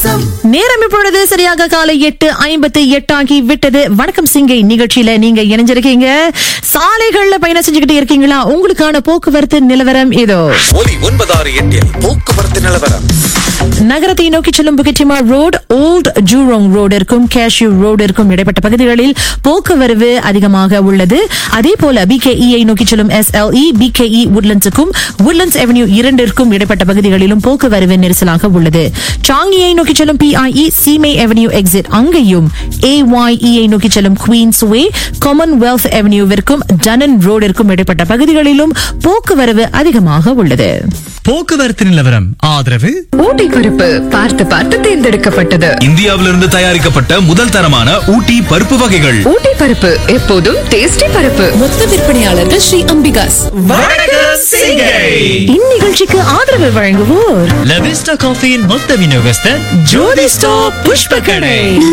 நேரம் இப்பொழுது சரியாக காலை எட்டு ஐம்பத்து எட்டாகி விட்டது வணக்கம் சிங்கை நிகழ்ச்சியில நீங்க இணைஞ்சிருக்கீங்க சாலைகள்ல பயணம் செஞ்சுக்கிட்டு இருக்கீங்களா உங்களுக்கான போக்குவரத்து நிலவரம் இதோ ஒலி ஒன்பதாறு எட்டில் போக்குவரத்து நிலவரம் நகரத்தை நோக்கி செல்லும் புகட்டிமா ரோடு ஓல்ட் ஜூரோங் ரோடிற்கும் கேஷ்யூ ரோடிற்கும் இடைப்பட்ட பகுதிகளில் போக்குவரவு அதிகமாக உள்ளது அதே போல பிகேஇ நோக்கி செல்லும் எஸ்எல்இ பிகேஇ உட்லண்ட்ஸுக்கும் உட்லண்ட்ஸ் அவென்யூ இரண்டிற்கும் இடைப்பட்ட பகுதிகளிலும் போக்குவரவு நெரிசலாக உள்ளது சாங்கியை நோக்கி செல்லும் பிஐஇ சீமை அவென்யூ எக்ஸிட் அங்கேயும் ஏஒய்இஐ நோக்கி செல்லும் குவீன்ஸ் வே காமன்வெல்த் அவென்யூவிற்கும் டனன் ரோடிற்கும் இடைப்பட்ட பகுதிகளிலும் போக்குவரவு அதிகமாக உள்ளது போக்குவரத்து நிலவரம் ஆதரவு ஊட்டி பருப்பு பார்த்து பார்த்து தேர்ந்தெடுக்கப்பட்டது இந்தியாவிலிருந்து தயாரிக்கப்பட்ட முதல் தரமான ஊட்டி பருப்பு வகைகள் ஊட்டி பருப்பு எப்போதும் டேஸ்டி பருப்பு மொத்த விற்பனையாளர்கள் ஸ்ரீ அம்பிகாஸ் இந்நிகழ்ச்சிக்கு ஆதரவு வழங்குவோர் லவிஸ்டா காஃபியின் மொத்த விநியோகஸ்தர் ஜோதி ஸ்டாப் புஷ்ப கடை